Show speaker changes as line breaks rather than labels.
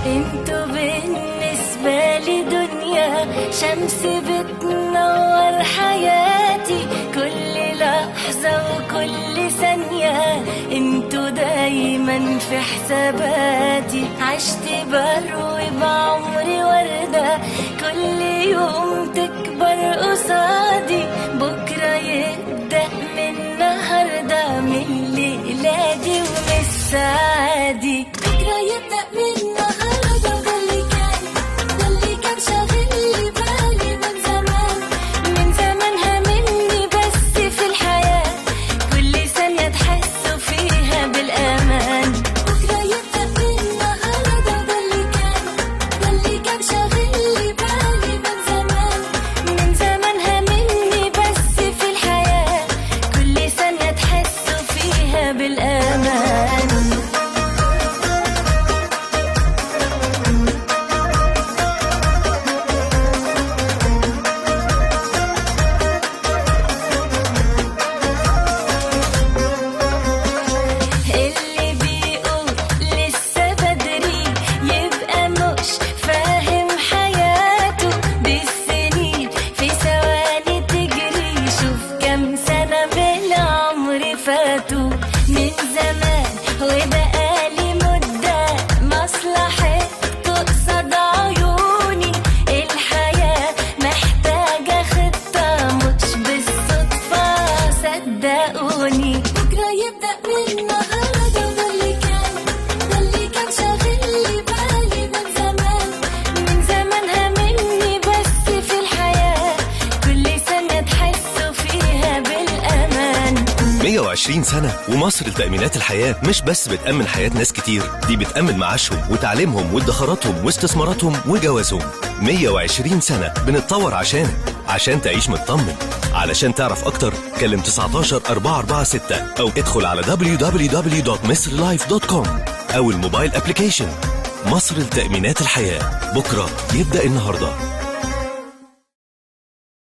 انتوا بالنسبة لي دنيا شمس بتنور حياتي كل لحظة وكل ثانية انتوا دايما في حساباتي عشت بروي بعمري وردة كل يوم تكبر قصادي بكرة يبدأ من النهاردة من ليلادي ومن السعادي بكرة يبدأ من النهاردة وده اللي كان ده اللي كان شاغل لي بالي من زمان من زمان هاممني بس في الحياة كل ثانية تحسوا فيها بالأمان بكرة يبدأ من النهاردة وده اللي كان ده اللي كان شاغل لي بالي من زمان من زمان هاممني بس في الحياة كل ثانية تحسوا فيها بالأمان اللي بيقول لسه بدري يبقى مش فاهم حياته بالسنين في ثواني تجري شوف كم سنة بالعمر فاتوا من زمان وبقالي مدة مصلحته قصاد عيوني الحياة محتاجة خطة مش بالصدفة صدقوني بكرة يبدأ من النهاردة وده اللي كان ده اللي كان شاغل لي بالي من زمان من زمان هاممني بس في الحياة كل سنة تحسوا فيها بالأمان
120 سنة ومصر لتأمينات الحياة مش بس بتأمن حياة ناس كتير دي بتأمن معاشهم وتعليمهم وادخاراتهم واستثماراتهم وجوازهم 120 سنة بنتطور عشانك عشان تعيش مطمن علشان تعرف أكتر كلم 19 446 أو ادخل على www.misrlife.com أو الموبايل أبليكيشن مصر لتأمينات الحياة بكرة يبدأ النهاردة